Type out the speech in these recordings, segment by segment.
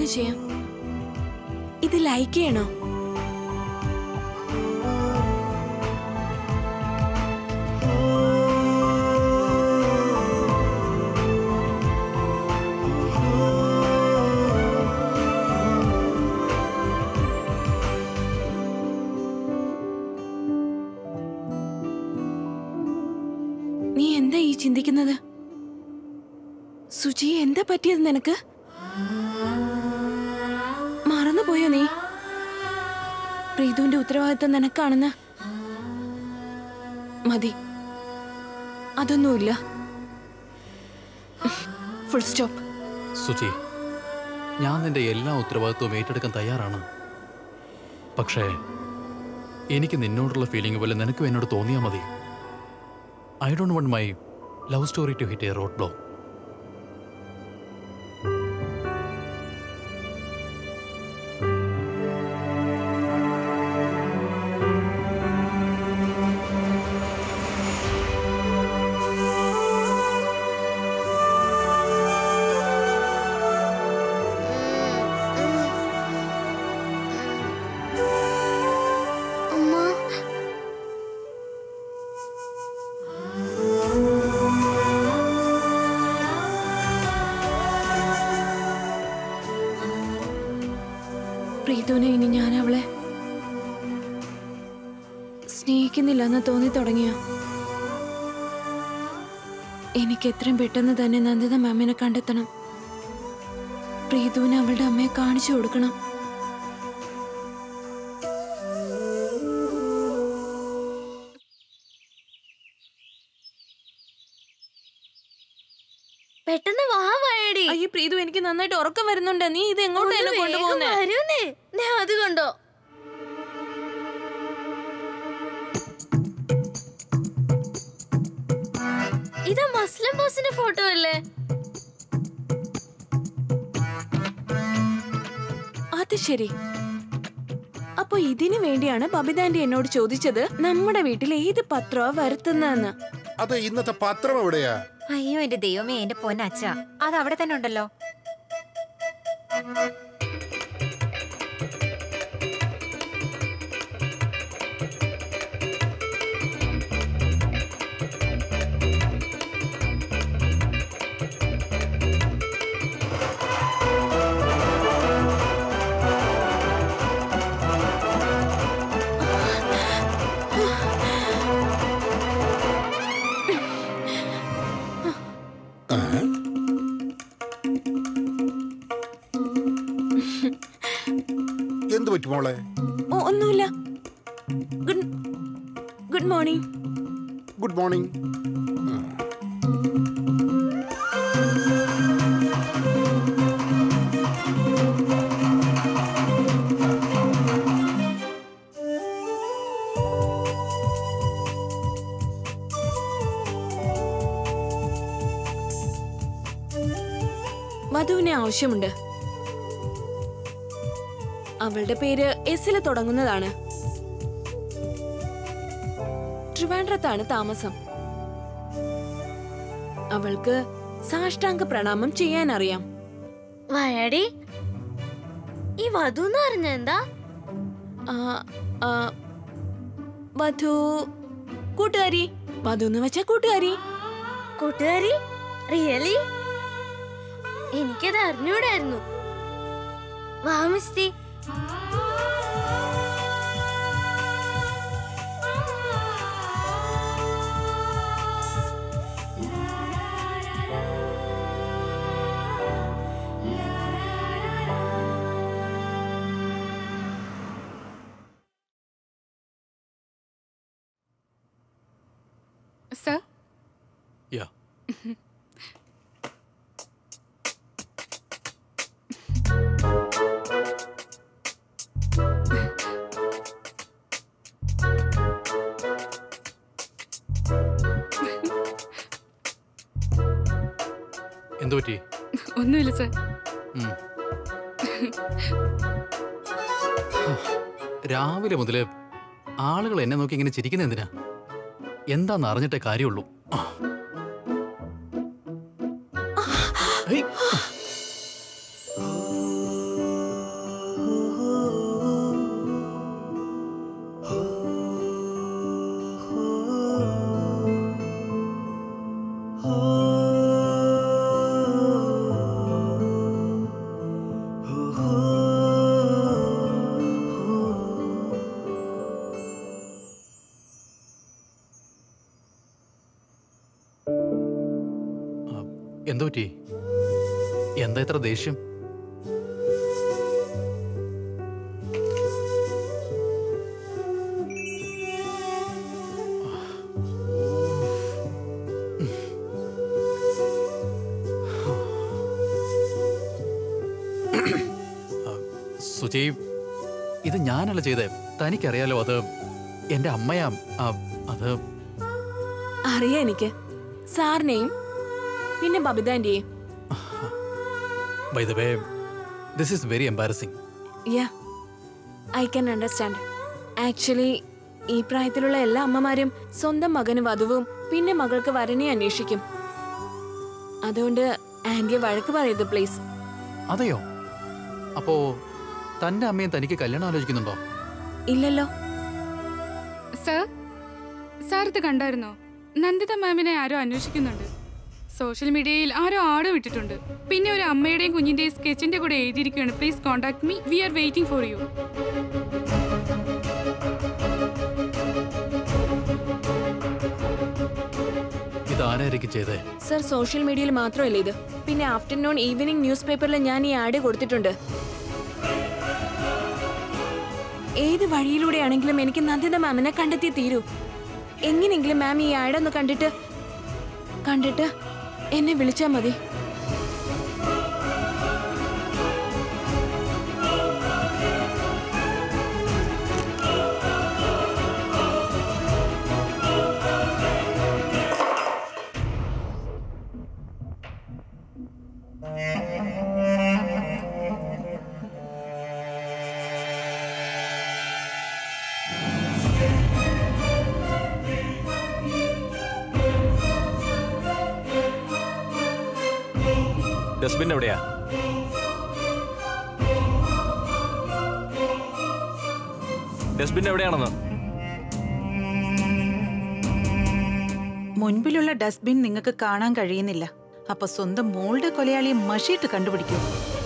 എന്ത് ചെയ്യാം ഇത് ലൈക്ക് ചെയ്യണോ നീ എന്താ ഈ ചിന്തിക്കുന്നത് സുജി എന്താ പറ്റിയത് നിനക്ക് മറന്നുപോയോ നീ പ്രീതുവിന്റെ ഉത്തരവാദിത്തം നിനക്കാണെന്ന് മതി അതൊന്നുമില്ല ഫുൾ സ്റ്റോപ്പ് സുചി ഞാൻ നിന്റെ എല്ലാ ഉത്തരവാദിത്വവും ഏറ്റെടുക്കാൻ തയ്യാറാണ് പക്ഷേ എനിക്ക് നിന്നോടുള്ള ഫീലിംഗ് പോലെ നിനക്കും എന്നോട് തോന്നിയാൽ മതി I don't want my love story to hit a road block അമ്മ പ്രീതുവിനെ ഇനി ഞാൻ അവളെ സ്നേഹിക്കുന്നില്ലെന്ന് തോന്നി തുടങ്ങിയ എനിക്ക് എത്രയും പെട്ടെന്ന് തന്നെ നന്ദിത മാമിനെ കണ്ടെത്തണം പ്രീതുവിന് അവളുടെ അമ്മയെ കാണിച്ചു കൊടുക്കണം പെട്ടെന്ന് വാ വയടി അയ്യോ പ്രീതു എനിക്ക് നന്നായിട്ട് ഉറക്കം വരുന്നുണ്ട് നീ ഇത് എങ്ങോട്ടാ എന്നെ കൊണ്ടുപോകുന്നേ വരൂന്നേ ഞാൻ അത് കണ്ടോ ഇത് മസ്ലിം ബോസിന്റെ ഫോട്ടോ അല്ലേ അത് ശരി അപ്പൊ ഇതിനു വേണ്ടിയാണ് ബബിതാന്റി എന്നോട് ചോദിച്ചത് നമ്മുടെ വീട്ടിൽ ഏത് പത്രമാ വരുത്തുന്നതെന്ന് അത് ഇന്നത്തെ പത്രം എവിടെയാ അയ്യോ എന്റെ ദൈവമേ എന്റെ പൊന്നച്ച അത് അവിടെ തന്നെ ഉണ്ടല്ലോ എന്ത് പറ്റി മോളെ ഓ ഒന്നുമില്ല good good morning good morning വധുവിനെ ആവശ്യമുണ്ട് അവളുടെ പേര് എസിൽ തുടങ്ങുന്നതാണ് ട്രിവാൻഡ്രത്താണ് താമസം അവൾക്ക് സാഷ്ടാംഗ പ്രണാമം ചെയ്യാൻ അറിയാം വയടി ഈ വധു എന്ന് പറഞ്ഞ എന്താ ആ, ആ, വധു കൂട്ടുകാരി വധു എന്ന് വെച്ചാ കൂട്ടുകാരി കൂട്ടുകാരി റിയലി എനിക്കത് അറിഞ്ഞൂടായിരുന്നു വാ മിസ്റ്റി സർ യാ എന്തു പറ്റി ഒന്നുമില്ല സർ ഉം. രാവിലെ മുതല് ആളുകൾ എന്നെ നോക്കി ഇങ്ങനെ ചിരിക്കുന്ന എന്തിനാ എന്താന്ന് അറിഞ്ഞിട്ടേ കാര്യമുള്ളൂ ആ. ഹേയ്. എന്തോ പറ്റി എന്താ ഇത്ര ദേഷ്യം സുജി ഇത് ഞാനല്ല ചെയ്തേ തനിക്കറിയാലോ അത് എന്റെ അമ്മയാ ആ, അത് അറിയാം എനിക്ക് സാറിനെയും പിന്നെ ബബിതാന്റെയും by the way this is very embarrassing yeah I can understand actually ഈ പ്രായത്തിലുള്ള എല്ലാ അമ്മമാരും സ്വന്തം മകന് വധുവും പിന്നെ മകൾക്ക് വരനെ അന്വേഷിക്കും അതുകൊണ്ട് ആന്റിയെ വഴക്ക് പറയരുത് പ്ലീസ് അതെയോ അപ്പോ തന്റെ അമ്മയും തനിക്ക് കല്യാണം ആലോചിക്കുന്നുണ്ടോ ഇല്ലല്ലോ സർ സാർ ഇത് കണ്ടായിരുന്നോ നന്ദിത മാമിനെ ആരോ അന്വേഷിക്കുന്നുണ്ട് സോഷ്യൽ മീഡിയയിൽ ആരോ ആടോ ഇട്ടിട്ടുണ്ട് പിന്നെ ഒരു അമ്മയുടെയും കുഞ്ഞിന്റെയും സ്കെച്ചിന്റെ കൂടെ എഴുതിയിരിക്കുകയാണ് please contact me we are waiting for you ഇത് ആരായിരിക്കും ചെയ്തേ സർ സോഷ്യൽ മീഡിയയിൽ മാത്രമല്ല ഇത് പിന്നെ ആഫ്റ്റർനൂൺ ഈവനിങ് ന്യൂസ് പേപ്പറിൽ ഞാൻ ഈ ആഡ് കൊടുത്തിട്ടുണ്ട് ഏത് വഴിയിലൂടെയാണെങ്കിലും എനിക്ക് നന്ദിത മാമിനെ കണ്ടെത്തി തീരൂ എങ്ങനെയെങ്കിലും മാം ഈ ആഡ് ഒന്ന് കണ്ടിട്ട് കണ്ടിട്ട് എന്നെ വിളിച്ചാൽ മതി ഡസ്റ്റ്ബിൻ എവിടെയാ ഡസ്റ്റ്ബിൻ എവിടെയാണെന്ന് മുൻപിലുള്ള ഡസ്റ്റ്ബിൻ നിങ്ങൾക്ക് കാണാൻ കഴിയുന്നില്ല അപ്പൊ സ്വന്തം മോളുടെ കൊലയാളിയെ മഷിയിട്ട് കണ്ടുപിടിക്കൂ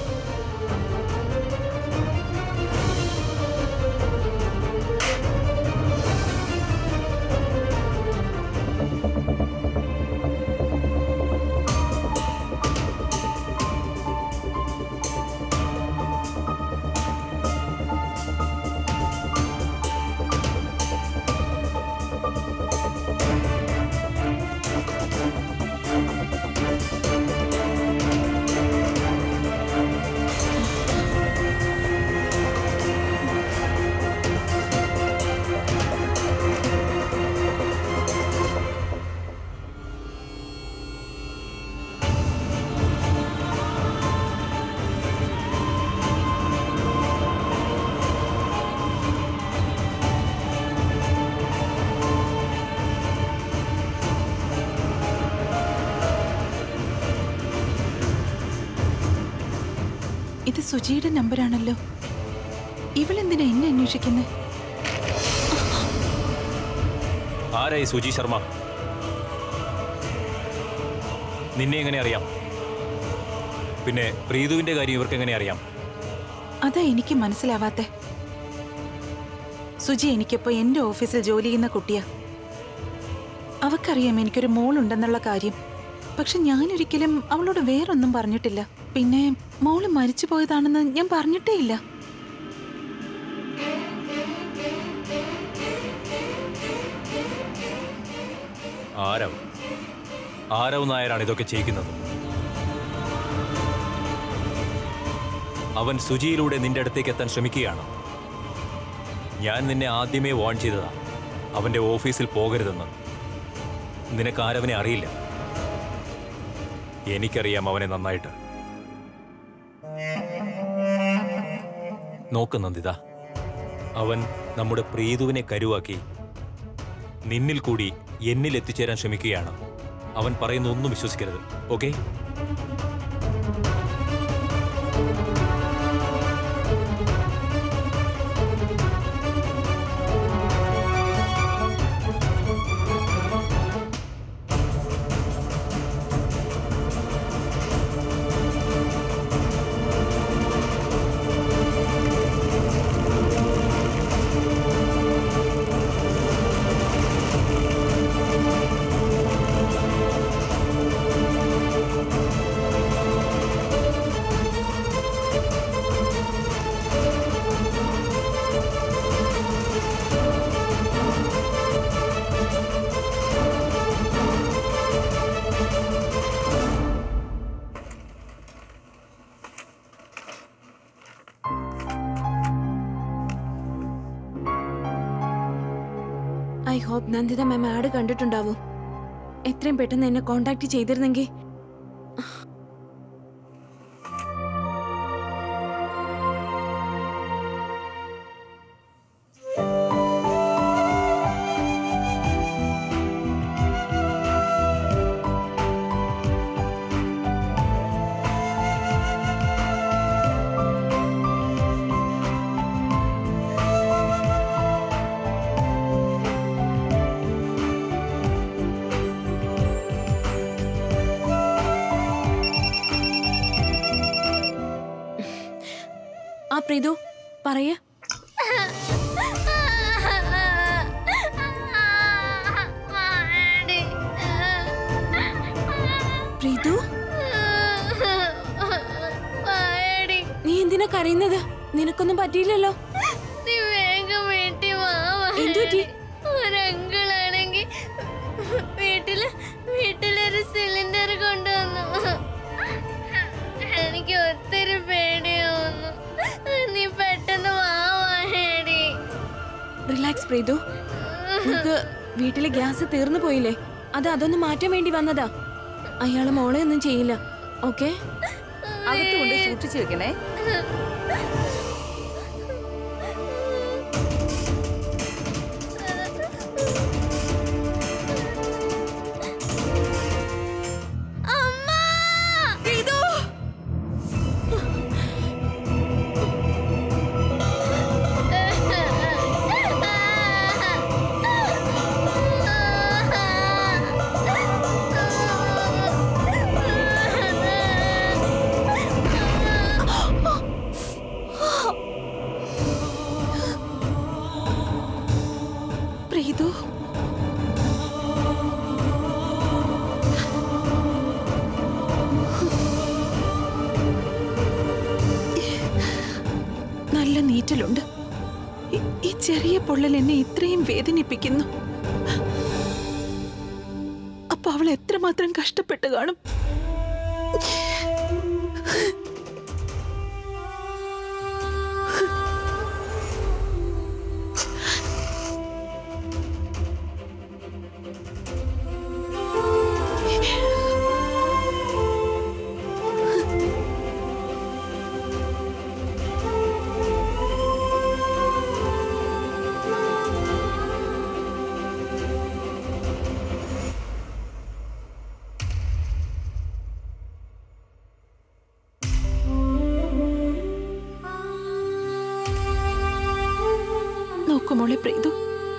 ഇത് സുജിയുടെ നമ്പറാണല്ലോ ഇവളെന്തിനാ എന്നെ അന്വേഷിക്കുന്നത് ആരായി സുജി ശർമ്മ നിന്നെ എങ്ങനെ അറിയാം പിന്നെ പ്രീതുവിന്റെ കാര്യം ഇവർക്ക് എങ്ങനെ അറിയാം അതാ എനിക്ക് മനസ്സിലാവാത്തെ സുജി എനിക്കിപ്പോ എന്റെ ഓഫീസിൽ ജോലി ചെയ്യുന്ന കുട്ടിയാ അവക്കറിയാം എനിക്കൊരു മോളുണ്ടെന്നുള്ള കാര്യം പക്ഷെ ഞാനൊരിക്കലും അവളോട് വേറൊന്നും പറഞ്ഞിട്ടില്ല പിന്നെ മോള് മരിച്ചു പോയതാണെന്ന് ഞാൻ പറഞ്ഞിട്ടേ ഇല്ല ആരവ് ആരവ് നായരാണ് ഇതൊക്കെ ചെയ്യിക്കുന്നത് അവൻ സുജിയിലൂടെ നിന്റെ അടുത്തേക്ക് എത്താൻ ശ്രമിക്കുകയാണ് ഞാൻ നിന്നെ ആദ്യമേ വാൺ ചെയ്തതാ അവന്റെ ഓഫീസിൽ പോകരുതെന്ന് നിനക്ക് ആരവനെ അറിയില്ല എനിക്കറിയാം അവനെ നന്നായിട്ട് നോക്ക് നന്ദിത അവൻ നമ്മുടെ പ്രീതുവിനെ കരുവാക്കി നിന്നിൽ കൂടി എന്നിൽ എത്തിച്ചേരാൻ ശ്രമിക്കുകയാണ് അവൻ പറയുന്ന ഒന്നും വിശ്വസിക്കരുത് ഓക്കെ നന്ദിത മാം ആഡ് കണ്ടിട്ടുണ്ടാവും എത്രയും പെട്ടെന്ന് എന്നെ കോണ്ടാക്ട് ചെയ്തിരുന്നെങ്കിൽ ആ പ്രീതു പറയ പ്രീതു വായടി നീ എന്തിനാ കരയുന്നത് നിനക്കൊന്നും പറ്റിയില്ലല്ലോ നീ വേഗം വീട്ടിൽ വാ എന്ത് പറ്റി? ഒരങ്കിളാണെങ്കി വീട്ടില് വീട്ടിലൊരു സിലിണ്ടർ കൊണ്ടുവന്നു എനിക്ക് ഒത്തിരി പേടിയാവുന്നു നീ പെട്ടെന്ന് വാ വായടി റിലാക്സ് പ്രീതു നമുക്ക് വീട്ടിലെ ഗ്യാസ് തീർന്നു പോയില്ലേ അത് അതൊന്ന് മാറ്റാൻ വേണ്ടി വന്നതാ അയാള് മോളെ ഒന്നും ചെയ്യില്ല ഓക്കെ അകത്തുകൊണ്ട് സൂക്ഷിച്ചു വെക്കണേ പ്രീതു നല്ല നീറ്റലുണ്ട് ഈ- ഈ ചെറിയ പൊള്ളൽ എന്നെ ഇത്രയും വേദനിപ്പിക്കുന്നു അപ്പൊ അവൾ എത്രമാത്രം കഷ്ടപ്പെട്ട് കാണും നോക്കൂ മോളെ പ്രീതു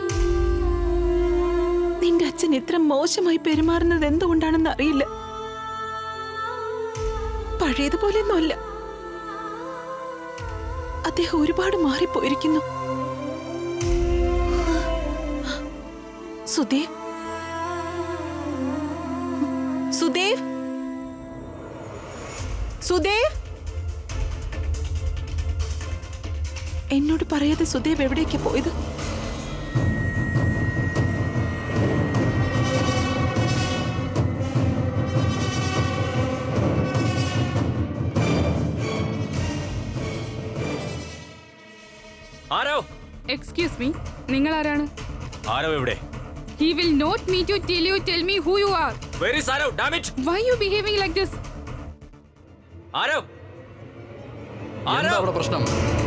നിന്റെ അച്ഛൻ ഇത്ര മോശമായി പെരുമാറുന്നത് എന്തുകൊണ്ടാണെന്ന് അറിയില്ല പഴയതുപോലെയൊന്നുമല്ല അദ്ദേഹം ഒരുപാട് മാറിപ്പോയിരിക്കുന്നു സുദേവ് സുദേവ് സുദേവ് എന്നോട് പറയാതെ സുദേവ് എവിടേക്കാ പോയത് ആരോ എക്സ്ക്യൂസ് മീ നിങ്ങൾ ആരാണ് ആരോ എവിടെ he will not meet you till you tell me who you are where is ആരോ dammit why you behaving like this ആരോ എന്താ ആരോ അവിടെ പ്രശ്നം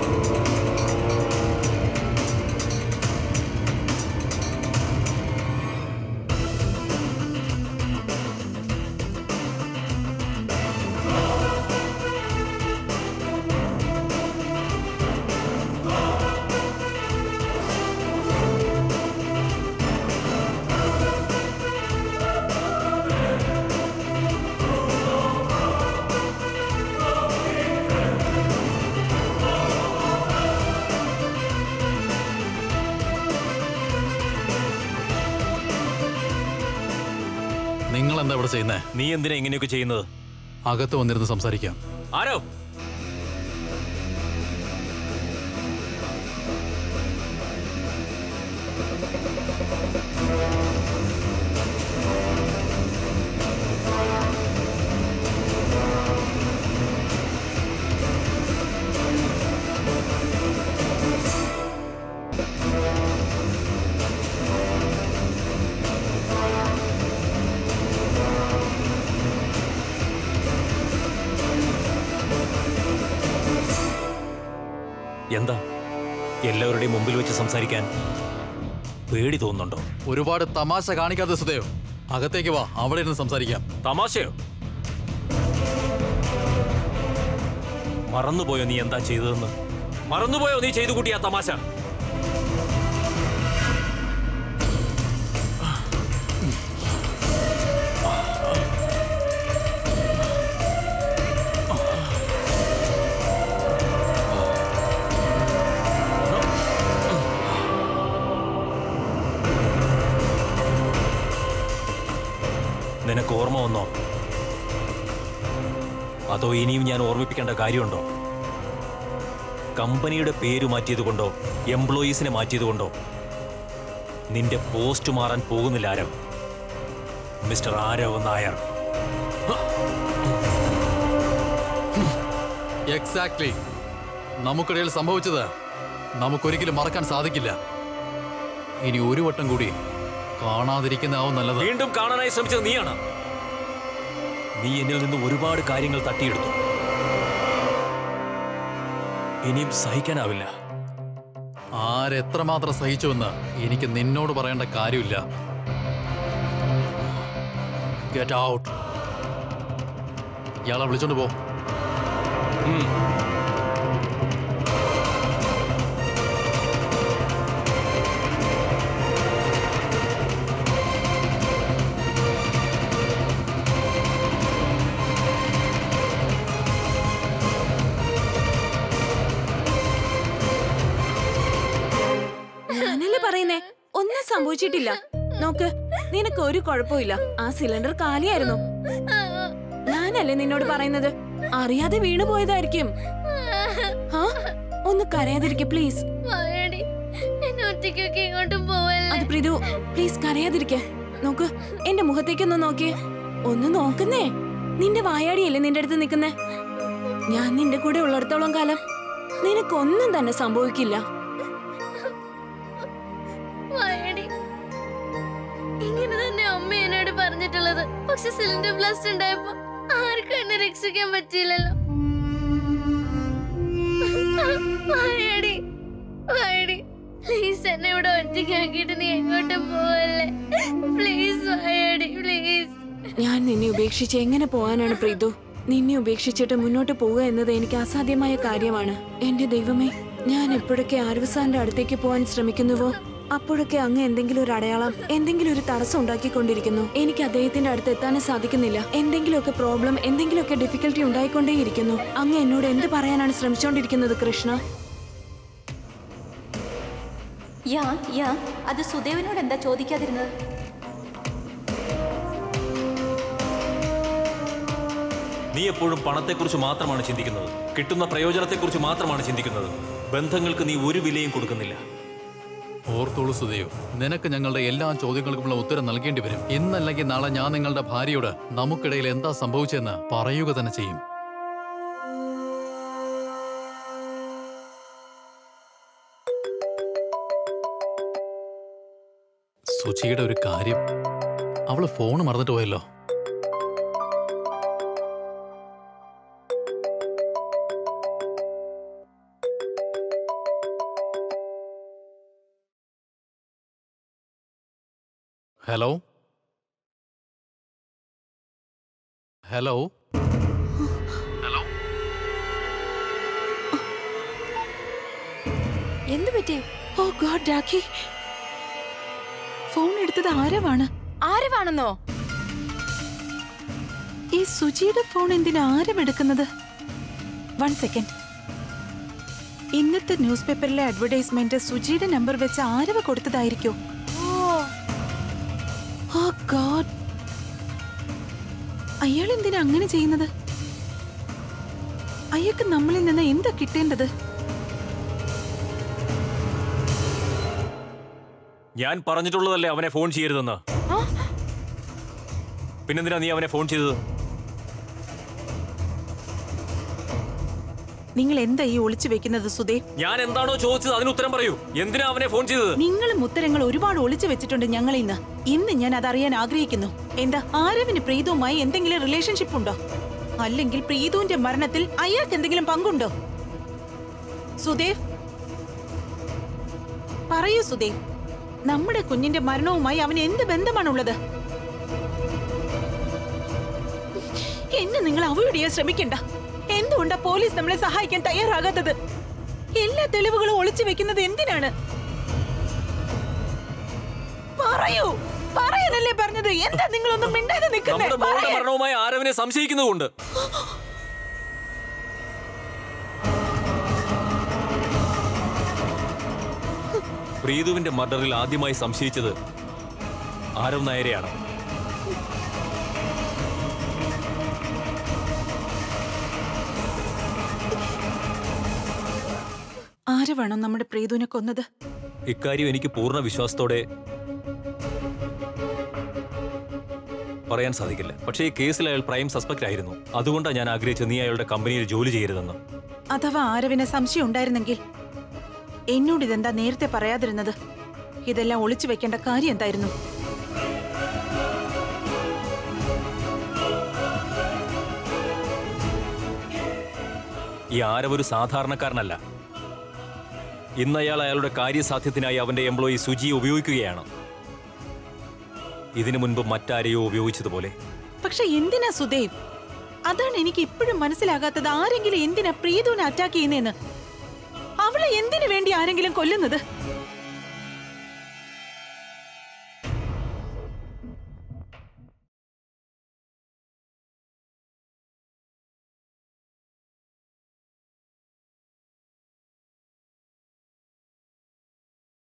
നിങ്ങൾ എന്താ ഇവിടെ ചെയ്യുന്നേ നീ എന്തിനാ ഇങ്ങനെയൊക്കെ ചെയ്യുന്നത് അകത്ത് വന്നിരുന്ന് സംസാരിക്കാം ആരോ എന്താ എല്ലാവരുടെയും മുമ്പിൽ വെച്ച് സംസാരിക്കാൻ പേടി തോന്നുന്നുണ്ടോ ഒരുപാട് തമാശ കാണിക്കാതെ സുദേവ് അകത്തേക്ക് വാ അവിടെ ഇരുന്ന് സംസാരിക്കാം തമാശയോ മറന്നുപോയോ നീ എന്താ ചെയ്തതെന്ന് മറന്നുപോയോ നീ ചെയ്തു കൂട്ടിയ ആ തമാശ നിനക്ക് ഓർമ്മ വന്നോ അതോ ഇനിയും ഞാൻ ഓർമ്മിപ്പിക്കേണ്ട കാര്യമുണ്ടോ കമ്പനിയുടെ പേര് മാറ്റിയതുകൊണ്ടോ എംപ്ലോയീസിനെ മാറ്റിയതുകൊണ്ടോ നിന്റെ പോസ്റ്റ് മാറാൻ പോകുന്നില്ല ആരവ് മിസ്റ്റർ ആരവ് നായർ എക്സാക്ട്ലി നമുക്കിടയിൽ സംഭവിച്ചത് നമുക്കൊരിക്കലും മറക്കാൻ സാധിക്കില്ല ഇനി ഒരു വട്ടം കൂടി കാണാതിരിക്കുന്നതാവും നല്ലത് വീണ്ടും കാണാനായി ശ്രമിച്ചത് നീയാണ് നീ എന്നിൽ നിന്ന് ഒരുപാട് കാര്യങ്ങൾ തട്ടിയെടുത്തു ഇനിയും സഹിക്കാനാവില്ല ആരെത്രമാത്രം സഹിച്ചുവെന്ന് എനിക്ക് നിന്നോട് പറയേണ്ട കാര്യമില്ല ഗെറ്റ് ഔട്ട് ഇയാളെ വിളിച്ചോണ്ട് പോ ഞാനല്ലേ പറയുന്നേ ഒന്നും സംഭവിച്ചിട്ടില്ല നോക്ക് നിനക്ക് ഒരു കുഴപ്പമില്ല ആ സിലിണ്ടർ കാലിയായിരുന്നു ഞാനല്ലേ നിന്നോട് പറയുന്നത് അറിയാതെ വീണു പോയതായിരിക്കും ആ ഒന്ന് കരയാതിരിക്കെ പ്ലീസ് വായടി എന്നെ ഒറ്റയ്ക്കൊക്കെ ഇങ്ങോട്ടും പോവല്ലേ അത് പ്രീതു പ്ലീസ് കരയാതിരിക്കെ നോക്ക് എന്റെ മുഖത്തേക്കൊന്ന് നോക്കിയേ ഒന്ന് നോക്കുന്നേ നിന്റെ വായാടിയല്ലേ നിന്റെ അടുത്ത് നിൽക്കുന്നേ ഞാൻ നിന്റെ കൂടെ ഉള്ളിടത്തോളം കാലം നിനക്കൊന്നും തന്നെ സംഭവിക്കില്ല വായടി ഇങ്ങനെ തന്നെ അമ്മ എന്നോട് പറഞ്ഞിട്ടുള്ളത് പക്ഷെ സിലിണ്ടർ ബ്ലാസ്റ്റ് ഉണ്ടായപ്പോ ആർക്കും എന്നെ രക്ഷിക്കാൻ പറ്റിയില്ലല്ലോ വായടി വായടി പ്ലീസ് എന്നെ ഇവിടെ ഒറ്റയ്ക്കാക്കിയിട്ട് നീ എങ്ങോട്ടും പോവല്ലേ പ്ലീസ് വായടി പ്ലീസ് ഞാൻ നിന്നെ ഉപേക്ഷിച്ച് എങ്ങനെ പോകാനാണ് പ്രീതു നിന്നെ ഉപേക്ഷിച്ചിട്ട് മുന്നോട്ട് പോവുക എന്നത് എനിക്ക് അസാധ്യമായ കാര്യമാണ് എന്റെ ദൈവമേ ഞാൻ എപ്പോഴൊക്കെ ആർവസാന്റെ അടുത്തേക്ക് പോകാൻ ശ്രമിക്കുന്നുവോ അപ്പോഴൊക്കെ അങ്ങ് എന്തെങ്കിലും ഒരു അടയാളം എന്തെങ്കിലും ഒരു തടസ്സം ഉണ്ടാക്കിക്കൊണ്ടിരിക്കുന്നു എനിക്ക് അദ്ദേഹത്തിന്റെ അടുത്ത് എത്താനും സാധിക്കുന്നില്ല എന്തെങ്കിലുമൊക്കെ പ്രോബ്ലം എന്തെങ്കിലുമൊക്കെ ഡിഫിക്കൽട്ടി ഉണ്ടായിക്കൊണ്ടേയിരിക്കുന്നു അങ്ങ് എന്നോട് എന്ത് പറയാനാണ് ശ്രമിച്ചുകൊണ്ടിരിക്കുന്നത് കൃഷ്ണ യാ യാ അത് സുദേവനോട് എന്താ ചോദിക്കാതിരുന്നത് നീ എപ്പോഴും പണത്തെക്കുറിച്ച് മാത്രമാണ് ചിന്തിക്കുന്നത് കിട്ടുന്ന പ്രയോജനത്തെക്കുറിച്ച് മാത്രമാണ് ചിന്തിക്കുന്നത് ബന്ധങ്ങൾക്ക് നീ ഒരു വിലയും കൊടുക്കുന്നില്ല ഓർത്തോളൂ സുദേവ് നിനക്ക് ഞങ്ങളുടെ എല്ലാ ചോദ്യങ്ങൾക്കുമുള്ള ഉത്തരം നൽകേണ്ടി വരും ഇന്നല്ലെങ്കിൽ നാളെ ഞാൻ നിങ്ങളുടെ ഭാര്യയോട് നമുക്കിടയിൽ എന്താ സംഭവിച്ചെന്ന് പറയുക തന്നെ ചെയ്യും സുചിയുടെ ഒരു കാര്യം അവള് ഫോൺ മറന്നിട്ട് പോയല്ലോ ഹലോ ഹലോ എന്തു പറ്റി ഓ ഗോഡ് രാഖി ഫോൺ എടുത്തത് ആരവാണ് ആരവാണെന്നോ ഈ സുജിയുടെ ഫോൺ എന്തിനാ ആരം എടുക്കുന്നത് വൺ സെക്കൻഡ് ഇന്നത്തെ ന്യൂസ് പേപ്പറിലെ അഡ്വർടൈസ്മെന്റ് സുജിയുടെ നമ്പർ വെച്ച് ആരവ കൊടുത്തതായിരിക്കോ ഓ ഗോഡ് അയാൾ എന്തിനാ അങ്ങനെ ചെയ്യുന്നത് അയാൾക്ക് നമ്മളിൽ നിന്ന് എന്താ കിട്ടേണ്ടത് ഞാൻ പറഞ്ഞിട്ടുള്ളതല്ലേ അവനെ ഫോൺ ചെയ്യരുതെന്ന് പിന്നെന്തിനാ നീ അവനെ ഫോൺ ചെയ്തത് നിങ്ങൾ എന്താ ഈ ഒളിച്ചു വെക്കുന്നത് സുധേ ഞാൻ എന്താണോ ചോദിച്ചത് അതിന് ഉത്തരം പറയൂ എന്തിനാ അവനെ ഫോൺ ചെയ്തത് നിങ്ങളും ഉത്തരങ്ങൾ ഒരുപാട് ഒളിച്ചു വെച്ചിട്ടുണ്ട് ഞങ്ങൾ ഇന്ന് ഇന്ന് ഞാൻ അതറിയാൻ ആഗ്രഹിക്കുന്നു എന്താ ആരവിന് പ്രീതുവുമായി എന്തെങ്കിലും റിലേഷൻഷിപ്പ് ഉണ്ടോ അല്ലെങ്കിൽ പ്രീതുവിന്റെ മരണത്തിൽ അയാൾക്ക് എന്തെങ്കിലും പങ്കുണ്ടോ സുദേവ് പറയൂ സുദേവ് നമ്മുടെ കുഞ്ഞിന്റെ മരണവുമായി അവന് എന്ത് ബന്ധമാണുള്ളത് എന്നെ നിങ്ങൾ അവോയ്ഡ് ശ്രമിക്കണ്ട എന്തുകൊണ്ടാ പോലീസ് നമ്മളെ സഹായിക്കാൻ തയ്യാറാകാത്തത് എല്ലാ തെളിവുകളും ഒളിച്ചു വെക്കുന്നത് എന്തിനാണ് പറയൂ പറയാനല്ലേ പറഞ്ഞത് എന്താ നിങ്ങളൊന്നും മിണ്ടാതെ നിൽക്കുന്നേ നമ്മുടെ മോളുടെ മരണവുമായി ആരവനെ സംശയിക്കുന്നുമുണ്ട് പ്രീതുവിന്റെ മർഡറിൽ ആദ്യമായി സംശയിച്ചത് ആരവ് നായരെയാണ് ആര് വേണം നമ്മുടെ പ്രീതുവിനെ കൊന്നത് ഇക്കാര്യം എനിക്ക് പൂർണ്ണ വിശ്വാസത്തോടെ പറയാൻ സാധിക്കില്ല പക്ഷേ ഈ കേസിൽ അയാൾ പ്രൈം സസ്പെക്ട് ആയിരുന്നു അതുകൊണ്ടാണ് ഞാൻ ആഗ്രഹിച്ചത് നീ അയാളുടെ കമ്പനിയിൽ ജോലി ചെയ്യരുതെന്ന് അഥവാ ആരവിന് സംശയം ഉണ്ടായിരുന്നെങ്കിൽ എന്നോട് ഇതെന്താ നേരത്തെ പറയാതിരുന്നത് ഇതെല്ലാം ഒളിച്ചു വെക്കേണ്ട കാര്യം എന്തായിരുന്നു ഈ ആരവൊരു സാധാരണക്കാരനല്ല ഇന്ന് അയാൾ അയാളുടെ കാര്യസാധ്യത്തിനായി അവന്റെ എംപ്ലോയി സുജിയെ ഉപയോഗിക്കുകയാണ് ഇതിനു മുൻപ് മറ്റാരെയോ ഉപയോഗിച്ചതുപോലെ പക്ഷെ എന്തിനാ സുദേവ് അതാണ് എനിക്ക് ഇപ്പോഴും മനസ്സിലാകാത്തത് ആരെങ്കിലും എന്തിനാ പ്രീതുവിനെ അറ്റാക്ക് ചെയ്യുന്നതെന്ന് അവളെ എന്തിനു വേണ്ടി ആരെങ്കിലും കൊല്ലുന്നത്